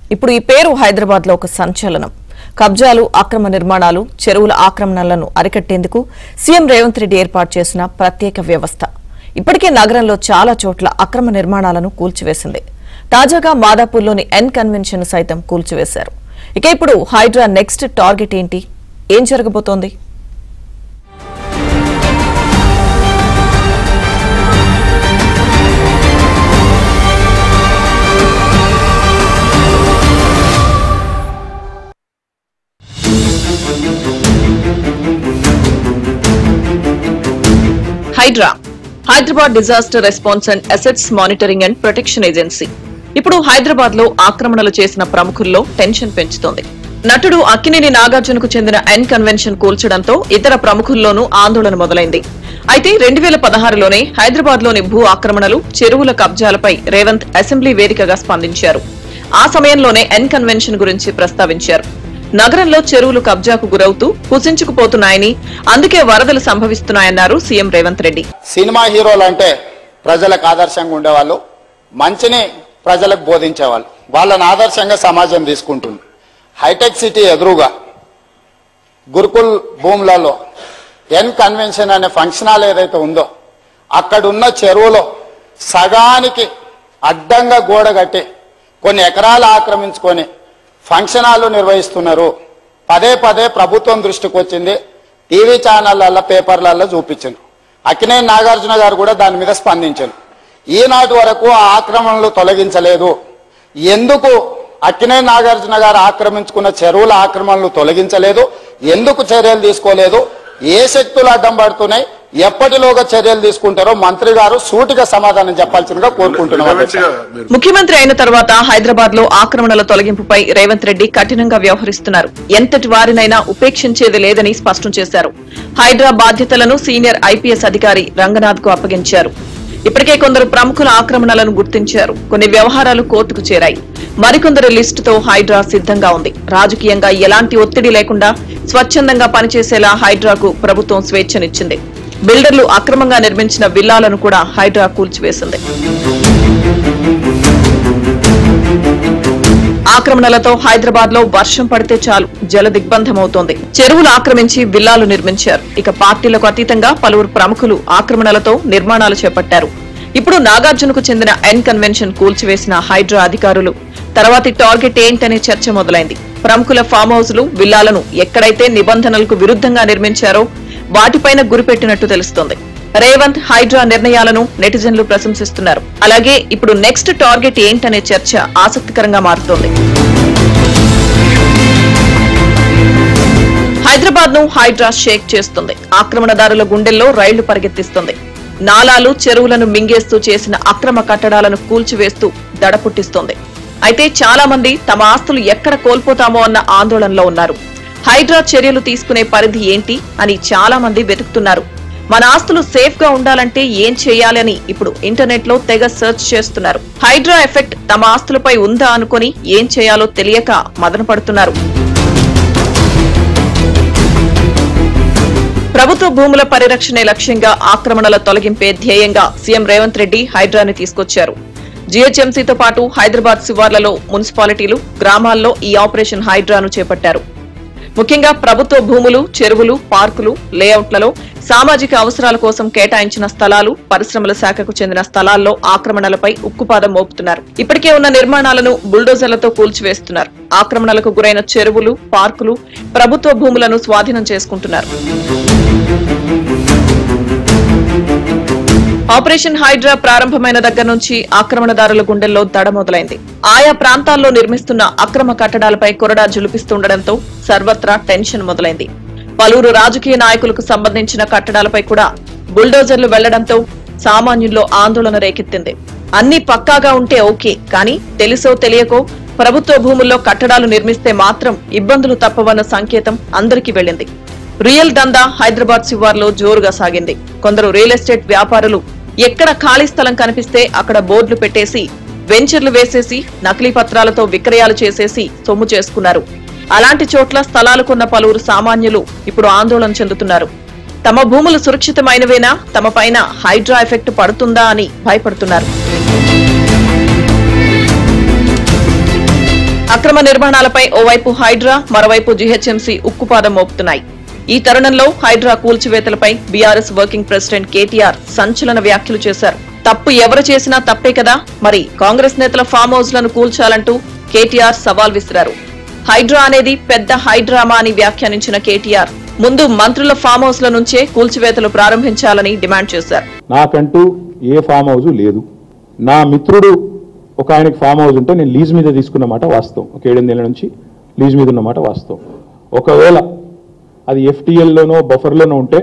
ఇప్పుడు ఈ పేరు హైదరాబాద్ లో ఒక సంచలనం కబ్జాలు అక్రమ నిర్మాణాలు చెరువుల ఆక్రమణలను అరికట్టేందుకు సీఎం రేవంత్ రెడ్డి ఏర్పాటు చేసిన ప్రత్యేక వ్యవస్థ ఇప్పటికే నగరంలో చాలా చోట్ల అక్రమ నిర్మాణాలను కూల్చివేసింది తాజాగా మాదాపూర్లోని ఎన్ కన్వెన్షన్ సైతం కూల్చివేశారు ఇక ఇప్పుడు హైడ్రా నెక్స్ట్ టార్గెట్ ఏంటి ఏం జరగబోతోంది HYDRAA Hyderabad disaster response and assets monitoring and protection agency ఇప్పుడు హైదరాబాద్ లో ఆక్రమణలు చేసిన ప్రముఖుల్లో టెన్షన్ పెంచుతోంది నటుడు అక్కినేని నాగార్జునకు చెందిన ఎన్ కన్వెన్షన్ కూల్చడంతో ఇతర ప్రముఖుల్లోనూ ఆందోళన మొదలైంది అయితే రెండు వేల పదహారులోనే హైదరాబాద్ లోని భూ ఆక్రమణలు చెరువుల కబ్జాలపై రేవంత్ అసెంబ్లీ వేదికగా స్పందించారు ఆ సమయంలోనే ఎన్ కన్వెన్షన్ గురించి ప్రస్తావించారు నగరంలో చెరువులు కబ్జాకు గురవుతూ కుసించుకుపోతున్నాయని అందుకే వరదలు సంభవిస్తున్నాయన్నారు సీఎం రేవంత్ రెడ్డి సినిమా హీరోలు అంటే ప్రజలకు ఆదర్శంగా ఉండేవాళ్ళు మంచిని ప్రజలకు బోధించేవాళ్ళు వాళ్ళని ఆదర్శంగా సమాజం తీసుకుంటుంది హైటెక్ సిటీ ఎదురుగా గురుకుల్ భూములలో ఎన్ కన్వెన్షన్ అనే ఫంక్షన్ హాల్ ఏదైతే ఉందో అక్కడున్న చెరువులో సగానికి అడ్డంగా గోడ కట్టి కొన్ని ఎకరాలు ఆక్రమించుకొని ఫంక్షన్ హాల్ నిర్వహిస్తున్నారు పదే పదే ప్రభుత్వం దృష్టికి వచ్చింది టీవీ ఛానళ్ళల్లో పేపర్లలో చూపించారు అక్కినేని నాగార్జున గారు కూడా దాని మీద స్పందించారు ఈనాటి వరకు ఆ ఆక్రమణలు తొలగించలేదు ఎందుకు అక్కినేని నాగార్జున గారు ఆక్రమించుకున్న చెరువుల ఆక్రమణలు తొలగించలేదు ఎందుకు చర్యలు తీసుకోలేదు ఏ శక్తులు అడ్డం పడుతున్నాయి ఎప్పటిలోగా చర్యలు తీసుకుంటారో మంత్రి గారు సూటిగా సమాధానం చెప్పాల్సిందిగా కోరుకుంటున్నాం మంచిగా మీరు ముఖ్యమంత్రి అయిన తర్వాత హైదరాబాద్ లో ఆక్రమణల తొలగింపుపై రేవంత్ రెడ్డి కఠినంగా వ్యవహరిస్తున్నారు ఎంతటి వారినైనా ఉపేక్షించేది లేదని స్పష్టం చేశారు హైడ్రా బాధ్యతలను సీనియర్ ఐపీఎస్ అధికారి రంగనాథ్ కు అప్పగించారు ఇప్పటికే కొందరు ప్రముఖుల ఆక్రమణలను గుర్తించారు కొన్ని వ్యవహారాలు కోర్టుకు చేరాయి మరికొందరు లిస్టుతో హైడ్రా సిద్ధంగా ఉంది రాజకీయంగా ఎలాంటి ఒత్తిడి లేకుండా స్వచ్ఛందంగా పనిచేసేలా హైడ్రాకు ప్రభుత్వం స్వేచ్ఛనిచ్చింది బిల్డర్లు అక్రమంగా నిర్మించిన విల్లాలను కూడా హైడ్రా కూల్చివేసింది ఆక్రమణలతో హైదరాబాద్ లో వర్షం పడితే చాలు జల దిగ్బంధమవుతోంది చెరువులు ఆక్రమించి విల్లాలు నిర్మించారు ఇక పార్టీలకు అతీతంగా పలువురు ప్రముఖులు ఆక్రమణలతో నిర్మాణాలు చేపట్టారు ఇప్పుడు నాగార్జునకు చెందిన ఎన్ కన్వెన్షన్ కూల్చివేసిన హైడ్రా అధికారులు తర్వాతి టార్గెట్ ఏంటనే చర్చ మొదలైంది ప్రముఖుల ఫామ్ హౌస్లు విల్లాలను ఎక్కడైతే నిబంధనలకు విరుద్ధంగా నిర్మించారో వాటిపైన గురిపెట్టినట్టు తెలుస్తోంది రేవంత్ హైడ్రా నిర్ణయాలను నెటిజన్లు ప్రశంసిస్తున్నారు అలాగే ఇప్పుడు నెక్స్ట్ టార్గెట్ ఏంటనే చర్చ ఆసక్తికరంగా మారుతోంది హైదరాబాద్ ను హైడ్రా షేక్ చేస్తుంది ఆక్రమణదారుల గుండెల్లో రైళ్లు పరిగెత్తిస్తుంది నాలాలు చెరువులను మింగేస్తూ చేసిన అక్రమ కట్టడాలను కూల్చివేస్తూ దడ పుట్టిస్తోంది అయితే చాలా మంది తమ ఆస్తులు ఎక్కడ కోల్పోతామో అన్న ఆందోళనలో ఉన్నారు హైడ్రా చర్యలు తీసుకునే పరిధి ఏంటి అని చాలా మంది వెతుకుతున్నారు మన ఆస్తులు సేఫ్ గా ఉండాలంటే ఏం చేయాలి అని ఇప్పుడు ఇంటర్నెట్ లో తెగ సెర్చ్ చేస్తున్నారు హైడ్రా ఎఫెక్ట్ తమ ఆస్తులపై ఉందా అనుకుని ఏం చేయాలో తెలియక మదన పడుతున్నారు ప్రభుత్వ భూముల పరిరక్షణే లక్ష్యంగా ఆక్రమణల తొలగింపే ధ్యేయంగా సీఎం రేవంత్ రెడ్డి హైడ్రాని తీసుకొచ్చారు జీహెచ్ఎంసీతో పాటు హైదరాబాద్ శివార్లలో మున్సిపాలిటీలు గ్రామాల్లో ఈ ఆపరేషన్ హైడ్రాను చేపట్టారు ముఖ్యంగా ప్రభుత్వ భూములు చెరువులు పార్కులు లేఅవుట్లలో సామాజిక అవసరాల కోసం కేటాయించిన స్థలాలు పరిశ్రమల శాఖకు చెందిన స్థలాల్లో ఆక్రమణలపై ఉక్కుపాదం మోపుతున్నారు ఇప్పటికే ఉన్న నిర్మాణాలను బుల్డోజర్లతో కూల్చివేస్తున్నారు ఆక్రమణలకు గురైన చెరువులు పార్కులు ప్రభుత్వ భూములను స్వాధీనం చేసుకుంటున్నారు ఆపరేషన్ హైడ్రా ప్రారంభమైన దగ్గర నుంచి ఆక్రమణదారుల గుండెల్లో దడ మొదలైంది ఆయా ప్రాంతాల్లో నిర్మిస్తున్న అక్రమ కట్టడాలపై కొరడా జులిపిస్తుండటంతో సర్వత్రా టెన్షన్ మొదలైంది పలువురు రాజకీయ నాయకులకు సంబంధించిన కట్టడాలపై కూడా బుల్డోజర్లు వెళ్లడంతో సామాన్యుల్లో ఆందోళన రేకెత్తింది అన్ని పక్కాగా ఉంటే ఓకే కానీ తెలుసో తెలియకో ప్రభుత్వ భూముల్లో కట్టడాలు నిర్మిస్తే మాత్రం ఇబ్బందులు తప్పవన్న సంకేతం అందరికీ వెళ్ళింది రియల్ దందా హైదరాబాద్ శివార్లో జోరుగా సాగింది కొందరు రియల్ ఎస్టేట్ వ్యాపారులు ఎక్కడ ఖాళీ స్థలం కనిపిస్తే అక్కడ బోర్డులు పెట్టేసి వెంచర్లు వేసేసి నకిలీ పత్రాలతో విక్రయాలు చేసేసి సొమ్ము చేసుకున్నారు అలాంటి చోట్ల స్థలాలు కొన్న పలువురు సామాన్యులు ఇప్పుడు ఆందోళన చెందుతున్నారు తమ భూములు సురక్షితమైనవేనా తమ పైన హైడ్రా ఎఫెక్ట్ పడుతుందా అని భయపడుతున్నారు అక్రమ నిర్మాణాలపై ఓవైపు హైడ్రా మరోవైపు జీహెచ్ఎంసీ ఉక్కుపాదం మోపుతున్నాయి ఈ తరుణంలో హైడ్రా కూల్చివేతలపై బీఆర్ఎస్ వర్కింగ్ ప్రెసిడెంట్ కేటీఆర్ సంచలన వ్యాఖ్యలు చేశారు తప్పు ఎవరు చేసినా తప్పే కదా మరి కాంగ్రెస్ నేతల ఫామ్ హౌస్ లను కూల్చాలంటూ కేటీఆర్ సవాల్ విసిరారు హైడ్రా అనేది పెద్ద హైడ్రామా అని వ్యాఖ్యానించిన కేటీఆర్ ముందు మంత్రుల ఫామ్ హౌస్ ల నుంచే కూల్చివేతలు ప్రారంభించాలని డిమాండ్ చేశారు నాకంటూ ఏ ఫామ్ హౌస్ లేదు నా మిత్రుడు ఒక ఆయనకి ఫామ్ హౌస్ ఉంటే నేను లీజ్ మీద తీసుకున్న మాట వాస్తవం ఒక ఏడెనిమిదేళ్ల నుంచి లీజ్ మీద ఉన్న మాట వాస్తవం ఒకవేళ అది ఎఫ్టీఎల్లోనో బఫర్లోనో ఉంటే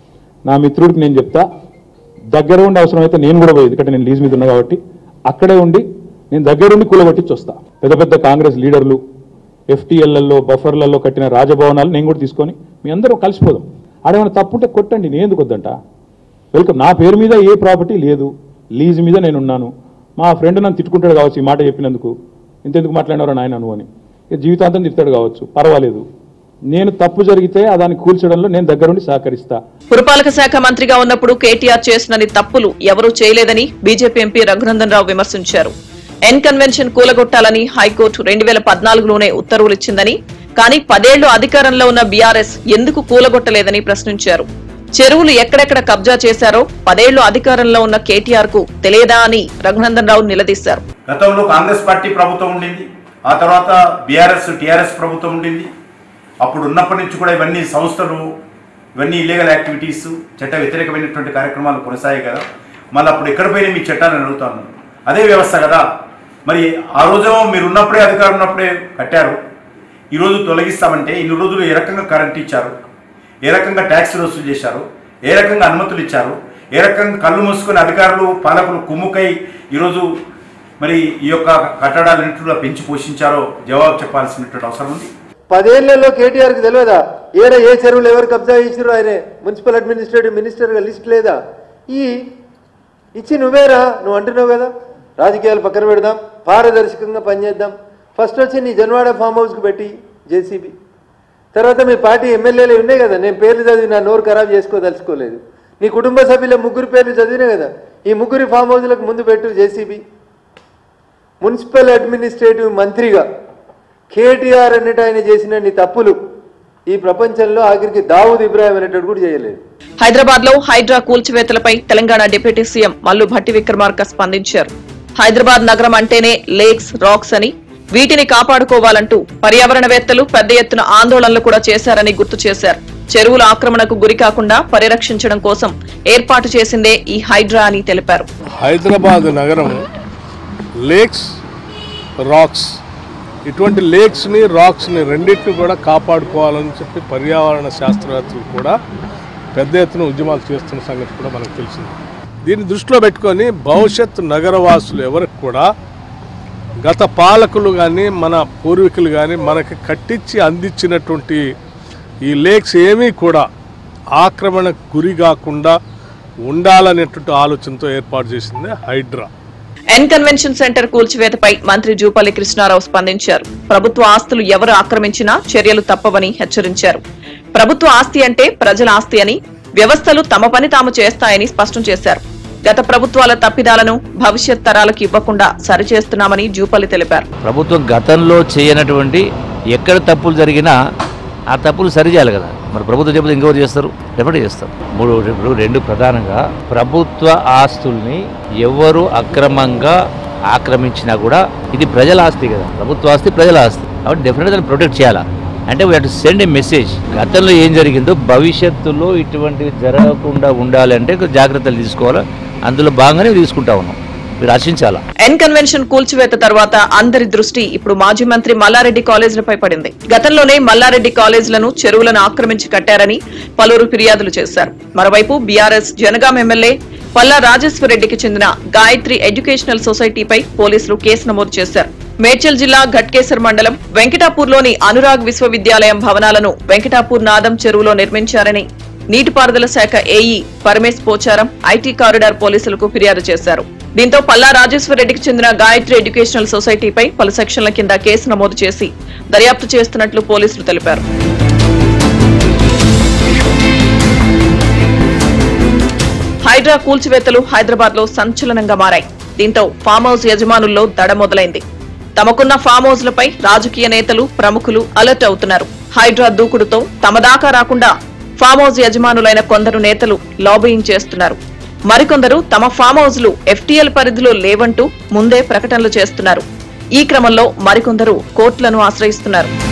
నా మిత్రుడికి నేను చెప్తా దగ్గర ఉండి అవసరమైతే నేను కూడా పోయేది ఎందుకంటే నేను లీజ్ మీద ఉన్నా కాబట్టి అక్కడే ఉండి నేను దగ్గరుండి కూలగొట్టించి వస్తా పెద్ద పెద్ద కాంగ్రెస్ లీడర్లు ఎఫ్టీఎల్లలో బఫర్లలో కట్టిన రాజభవనాలు నేను కూడా తీసుకొని మీ అందరూ కలిసిపోదాం ఆడేమైనా తప్పుంటే కొట్టండి నేను ఎందుకు వద్దంట వెల్కమ్ నా పేరు మీద ఏ ప్రాపర్టీ లేదు లీజ్ మీద నేను ఉన్నాను మా ఫ్రెండ్ నన్ను తిట్టుకుంటాడు కావచ్చు ఈ మాట చెప్పినందుకు ఇంతెందుకు మాట్లాడినారో నాయన నువ్వు అని ఇక జీవితాంతం తిడతాడు కావచ్చు పర్వాలేదు నేను తప్పు జరిగితే ఆ దాన్ని కూల్చడంలో నేను దగ్గరుండి సహకరిస్తా పురపాలక శాఖ మంత్రిగా ఉన్నప్పుడు కేటీఆర్ చేసినని తప్పులు ఎవరూ చేయలేదని బీజేపీ ఎంపీ రఘునందన్ రావు విమర్శించారు ఎన్ కన్వెన్షన్ కూలగొట్టాలని హైకోర్టు రెండు వేల పద్నాలుగులోనే ఉత్తర్వులు ఇచ్చిందని కానీ పదేళ్లు అధికారంలో ఉన్న బీఆర్ఎస్ ఎందుకు కూలగొట్టలేదని ప్రశ్నించారు చెరువులు ఎక్కడెక్కడ కబ్జా చేశారో పదేళ్లు అధికారంలో ఉన్న కేటీఆర్ కు తెలియదా అని రఘునందన్ రావు నిలదీశారు గతంలో కాంగ్రెస్ పార్టీ ప్రభుత్వం ఉండింది ఆ తర్వాత బీఆర్ఎస్ టీఆర్ఎస్ ప్రభుత్వం ఉండింది అప్పుడు ఉన్నప్పటి నుంచి కూడా ఇవన్నీ సంస్థలు ఇవన్నీ ఇల్లీగల్ యాక్టివిటీస్ చట్ట వ్యతిరేకమైనటువంటి కార్యక్రమాలు కొనసాగాయి కదా మళ్ళీ అప్పుడు ఎక్కడ పోయినా మీ చట్టాలను అడుగుతాను అదే వ్యవస్థ కదా మరి ఆ రోజు మీరు ఉన్నప్పుడే అధికారం ఉన్నప్పుడే కట్టారు ఈరోజు తొలగిస్తామంటే ఇన్ని రోజులు ఏ రకంగా కరెంట్ ఇచ్చారు ఏ రకంగా ట్యాక్స్ వసూలు చేశారు ఏ రకంగా అనుమతులు ఇచ్చారు ఏ రకంగా కళ్ళు మూసుకొని అధికారులు పాలకులు కుమ్ముకై ఈరోజు మరి ఈ యొక్క కట్టడాలన్నింటిలో పెంచి పోషించారో జవాబు చెప్పాల్సినటువంటి అవసరం ఉంది పదేళ్లలో కేటీఆర్కి తెలియదా ఏడ ఏ చెరువులు ఎవరు కబ్జా చేసిరో ఆయనే మున్సిపల్ అడ్మినిస్ట్రేటివ్ మినిస్టర్గా లిస్ట్ లేదా ఈ ఇచ్చి నువ్వేరా నువ్వు అంటున్నావు కదా రాజకీయాలు పక్కన పెడదాం పారదర్శకంగా పనిచేద్దాం ఫస్ట్ వచ్చి నీ జన్వాడ ఫామ్ హౌస్కి పెట్టి జేసీబీ తర్వాత మీ పార్టీ ఎమ్మెల్యేలు ఉన్నాయి కదా నేను పేర్లు చదివి నా నోరు ఖరాబ్ చేసుకోదలుచుకోలేదు నీ కుటుంబ సభ్యుల ముగ్గురు పేర్లు చదివినా కదా ఈ ముగ్గురి ఫామ్ హౌస్లకు ముందు పెట్టు జేసీబీ మున్సిపల్ అడ్మినిస్ట్రేటివ్ మంత్రిగా కేటీఆర్ అన్నట్టు ఆయన చేసిన తప్పులు ఈ ప్రపంచంలో ఆఖరికి దావూద్ ఇబ్రాహిం అనేటట్టు కూడా చేయలేదు హైదరాబాద్ లో హైడ్రా కూల్చివేతలపై తెలంగాణ డిప్యూటీ సీఎం మల్లు భట్టి విక్రమార్క స్పందించారు హైదరాబాద్ నగరం అంటేనే లేక్స్ రాక్స్ అని వీటిని కాపాడుకోవాలంటూ పర్యావరణవేత్తలు పెద్ద ఎత్తున ఆందోళనలు కూడా చేశారని గుర్తు చేశారు చెరువుల ఆక్రమణకు గురికాకుండా పరిరక్షించడం కోసం ఏర్పాటు చేసిందే ఈ హైడ్రా అని తెలిపారు హైదరాబాద్ నగరం లేక్స్ రాక్స్ ఇటువంటి లేక్స్ని రాక్స్ని రెండింటిని కూడా కాపాడుకోవాలని చెప్పి పర్యావరణ శాస్త్రవేత్తలు కూడా పెద్ద ఎత్తున ఉద్యమాలు చేస్తున్న సంగతి కూడా మనకు తెలిసింది దీన్ని దృష్టిలో పెట్టుకొని భవిష్యత్ నగరవాసులు ఎవరికి కూడా గత పాలకులు కానీ మన పూర్వీకులు కానీ మనకి కట్టించి అందించినటువంటి ఈ లేక్స్ ఏమీ కూడా ఆక్రమణకు గురి కాకుండా ఉండాలనేటువంటి ఆలోచనతో ఏర్పాటు చేసింది హైడ్రా ఎన్ కన్వెన్షన్ సెంటర్ కూల్చివేతపై మంత్రి జూపల్లి కృష్ణారావు స్పందించారు ప్రభుత్వ ఆస్తులు ఎవరు ఆక్రమించినా చర్యలు తప్పవని హెచ్చరించారు ప్రభుత్వ ఆస్తి అంటే ప్రజల ఆస్తి అని వ్యవస్థలు తమ పని తాము చేస్తాయని స్పష్టం చేశారు గత ప్రభుత్వాల తప్పిదాలను భవిష్యత్ తరాలకు ఇవ్వకుండా సరిచేస్తున్నామని జూపల్లి తెలిపారు ప్రభుత్వం గతంలో చేయనటువంటి ఎక్కడ తప్పులు జరిగినా ఆ తప్పులు సరిచేయాలి కదా మరి ప్రభుత్వం చెబితే ఇంకెవరు చేస్తారు డెఫినెట్ చేస్తారు మూడు ఇప్పుడు రెండు ప్రధానంగా ప్రభుత్వ ఆస్తుల్ని ఎవరు అక్రమంగా ఆక్రమించినా కూడా ఇది ప్రజల ఆస్తి కదా ప్రభుత్వ ఆస్తి ప్రజల ఆస్తి కాబట్టి డెఫినెట్గా దాన్ని ప్రొటెక్ట్ చేయాలా అంటే we to send a message గతంలో ఏం జరిగిందో భవిష్యత్తులో ఇటువంటివి జరగకుండా ఉండాలంటే జాగ్రత్తలు తీసుకోవాలి అందులో భాగంగానే తీసుకుంటా ఉన్నాం మీరు ఆశించాలా ఎన్ కన్వెన్షన్ కూల్చివేత తర్వాత అందరి దృష్టి ఇప్పుడు మాజీ మంత్రి మల్లారెడ్డి కాలేజీలపై పడింది గతంలోనే మల్లారెడ్డి కాలేజీలను చెరువులను ఆక్రమించి కట్టారని పలువురు ఫిర్యాదులు చేశారు మరోవైపు బీఆర్ఎస్ జనగాం ఎమ్మెల్యే పల్లా రాజేశ్వరరెడ్డికి చెందిన గాయత్రి ఎడ్యుకేషనల్ సొసైటీపై పోలీసులు కేసు నమోదు చేశారు మేడ్చల్ జిల్లా ఘట్కేసర్ మండలం వెంకటాపూర్లోని అనురాగ్ విశ్వవిద్యాలయం భవనాలను వెంకటాపూర్ నాదం చెరువులో నిర్మించారని నీటిపారుదల శాఖ AE Paramesh Pocharam IT corridor పోలీసులకు ఫిర్యాదు చేశారు దీంతో పల్లా రాజేశ్వరరెడ్డికి చెందిన గాయత్రి ఎడ్యుకేషనల్ సొసైటీపై పలు సెక్షన్ల కింద కేసు నమోదు చేసి దర్యాప్తు చేస్తున్నట్లు పోలీసులు తెలిపారు హైడ్రా కూల్చివేతలు హైదరాబాద్ లో సంచలనంగా మారాయి దీంతో ఫామ్ హౌస్ యజమానుల్లో దడ మొదలైంది తమకున్న ఫామ్ హౌస్లపై రాజకీయ నేతలు ప్రముఖులు అలర్ట్ అవుతున్నారు హైడ్రా దూకుడుతో తమ దాకా రాకుండా ఫామ్ హౌస్ యజమానులైన కొందరు నేతలు లాబియింగ్ చేస్తున్నారు మరికొందరు తమ ఫామ్ హౌస్లు ఎఫ్టీఎల్ పరిధిలో లేవంటూ ముందే ప్రకటనలు చేస్తున్నారు ఈ క్రమంలో మరికొందరు కోర్టులను ఆశ్రయిస్తున్నారు